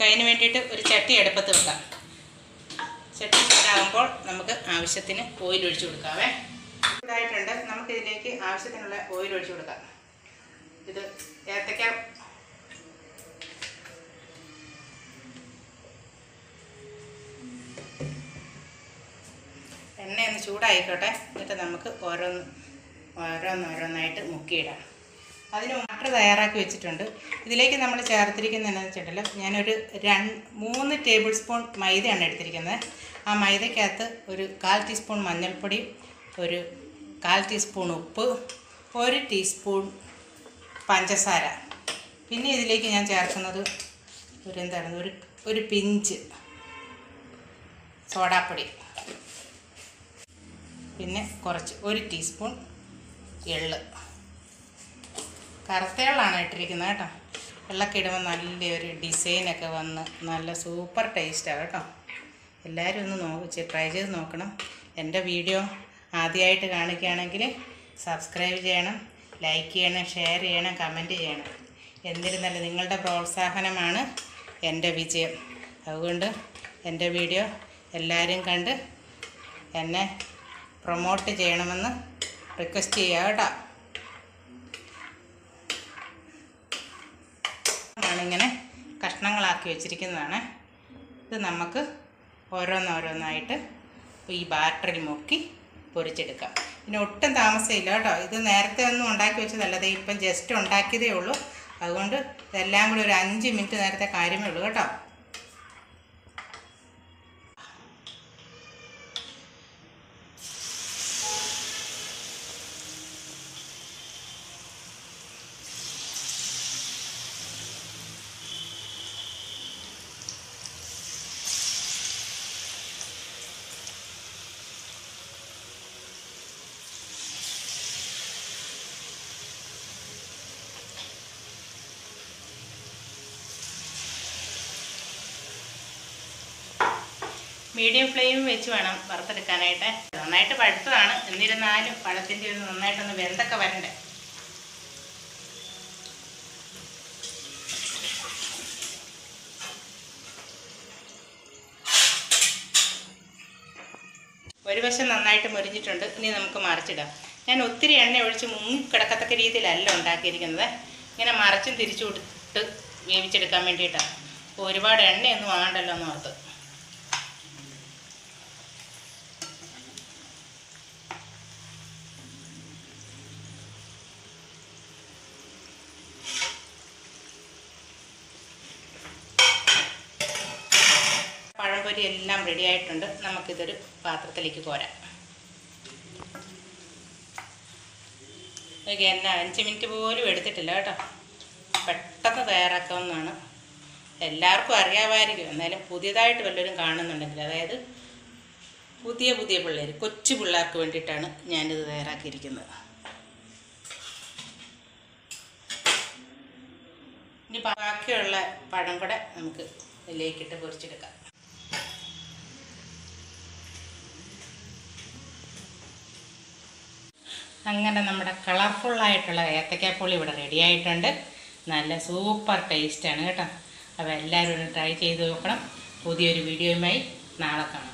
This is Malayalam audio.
അതിന് വേണ്ടിയിട്ട് ഒരു ചട്ടി അടുപ്പത്ത് വെക്കാം ചട്ടി ചൂടാകുമ്പോൾ നമുക്ക് ആവശ്യത്തിന് ഓയിൽ ഒഴിച്ചു കൊടുക്കാവേ ചൂടായിട്ടുണ്ട് നമുക്ക് ഇതിലേക്ക് ആവശ്യത്തിനുള്ള ഓയിൽ ഒഴിച്ചു കൊടുക്കാം ഇത് ഏത്തക്ക എണ്ണ ഒന്ന് ചൂടായിക്കോട്ടെ എന്നിട്ട് നമുക്ക് ഓരോന്ന് ഓരോന്നോരോന്നായിട്ട് മുക്കിയിടാം അതിന് മട്ടർ തയ്യാറാക്കി വെച്ചിട്ടുണ്ട് ഇതിലേക്ക് നമ്മൾ ചേർത്തിരിക്കുന്നത് എന്താണെന്ന് വെച്ചിട്ടുണ്ടല്ലോ ഞാനൊരു രണ്ട് മൂന്ന് ടേബിൾ സ്പൂൺ മൈദയാണ് എടുത്തിരിക്കുന്നത് ആ മൈദയ്ക്കകത്ത് ഒരു കാൽ ടീസ്പൂൺ മഞ്ഞൾപ്പൊടി ഒരു കാൽ ടീസ്പൂൺ ഉപ്പ് ഒരു ടീസ്പൂൺ പഞ്ചസാര പിന്നെ ഇതിലേക്ക് ഞാൻ ചേർക്കുന്നത് ഒരു എന്താണ് ഒരു ഒരു പിഞ്ച് സോഡാപ്പൊടി പിന്നെ കുറച്ച് ഒരു ടീസ്പൂൺ എള്ള് കറുത്ത എള്ളാണ് ഇട്ടിരിക്കുന്നത് കേട്ടോ എള്ളൊക്കെ ഇടുമ്പോൾ നല്ലൊരു ഡിസൈനൊക്കെ വന്ന് നല്ല സൂപ്പർ ടേസ്റ്റാണ് കേട്ടോ എല്ലാവരും ഒന്ന് നോക്കി ട്രൈ ചെയ്ത് നോക്കണം എൻ്റെ വീഡിയോ ആദ്യമായിട്ട് കാണിക്കുകയാണെങ്കിൽ സബ്സ്ക്രൈബ് ചെയ്യണം ലൈക്ക് ചെയ്യണം ഷെയർ ചെയ്യണം കമൻറ്റ് ചെയ്യണം എന്നിരുന്നാലും നിങ്ങളുടെ പ്രോത്സാഹനമാണ് എൻ്റെ വിജയം അതുകൊണ്ട് എൻ്റെ വീഡിയോ എല്ലാവരും കണ്ട് എന്നെ പ്രൊമോട്ട് ചെയ്യണമെന്ന് റിക്വസ്റ്റ് ചെയ്യുക കേട്ടോ ആണിങ്ങനെ കഷ്ണങ്ങളാക്കി വെച്ചിരിക്കുന്നതാണ് ഇത് നമുക്ക് ഓരോന്നോരോന്നായിട്ട് ഈ ബാറ്ററിൽ മുക്കി പൊരിച്ചെടുക്കാം പിന്നെ ഒട്ടും താമസമില്ല കേട്ടോ ഇത് നേരത്തെ ഒന്നും ഉണ്ടാക്കി വെച്ചതല്ല ദേ ഇപ്പം ജസ്റ്റ് ഉണ്ടാക്കിയതേ ഉള്ളൂ അതുകൊണ്ട് ഇതെല്ലാം കൂടി ഒരു അഞ്ച് മിനിറ്റ് നേരത്തെ കാര്യമേ ഉള്ളൂ കേട്ടോ മീഡിയം ഫ്ലെയിം വെച്ച് വേണം വറുത്തെടുക്കാനായിട്ട് നന്നായിട്ട് പഴുത്തതാണ് എന്നിരുന്നാലും പഴത്തിൻ്റെ ഒരു നന്നായിട്ടൊന്ന് വെന്തൊക്കെ വരണ്ടേ ഒരു വശം നന്നായിട്ട് മുരിഞ്ഞിട്ടുണ്ട് ഇനി നമുക്ക് മറിച്ചിടാം ഞാൻ ഒത്തിരി എണ്ണ ഒഴിച്ച് മുങ്ങി കിടക്കത്തക്ക രീതിയിലല്ല ഉണ്ടാക്കിയിരിക്കുന്നത് ഇങ്ങനെ മറിച്ചും തിരിച്ചു കൊടുത്ത് വേവിച്ചെടുക്കാൻ വേണ്ടിയിട്ടാണ് അപ്പോൾ ഒരുപാട് എണ്ണയൊന്നും ആകണ്ടല്ലോ എന്ന് ഓർത്ത് പഴംപൊരി എല്ലാം റെഡി ആയിട്ടുണ്ട് നമുക്കിതൊരു പാത്രത്തിലേക്ക് കോരാം ഓക്കെ എന്നെ അഞ്ച് മിനിറ്റ് പോലും എടുത്തിട്ടില്ല കേട്ടോ പെട്ടെന്ന് തയ്യാറാക്കാവുന്നതാണ് എല്ലാവർക്കും അറിയാമായിരിക്കും എന്നാലും പുതിയതായിട്ട് വല്ലവരും കാണുന്നുണ്ടെങ്കിൽ അതായത് പുതിയ പുതിയ പിള്ളേർ കൊച്ചു പിള്ളേർക്ക് വേണ്ടിയിട്ടാണ് ഞാനിത് തയ്യാറാക്കിയിരിക്കുന്നത് ഇനി ബാക്കിയുള്ള പഴം കൂടെ നമുക്ക് ഇതിലേക്കിട്ട് പൊരിച്ചെടുക്കാം അങ്ങനെ നമ്മുടെ കളർഫുള്ളായിട്ടുള്ള ഏത്തക്കാപ്പുളി ഇവിടെ റെഡി ആയിട്ടുണ്ട് നല്ല സൂപ്പർ ടേസ്റ്റാണ് കേട്ടോ അപ്പോൾ എല്ലാവരും ഒന്ന് ട്രൈ ചെയ്ത് നോക്കണം പുതിയൊരു വീഡിയോയുമായി നാളെ കാണാം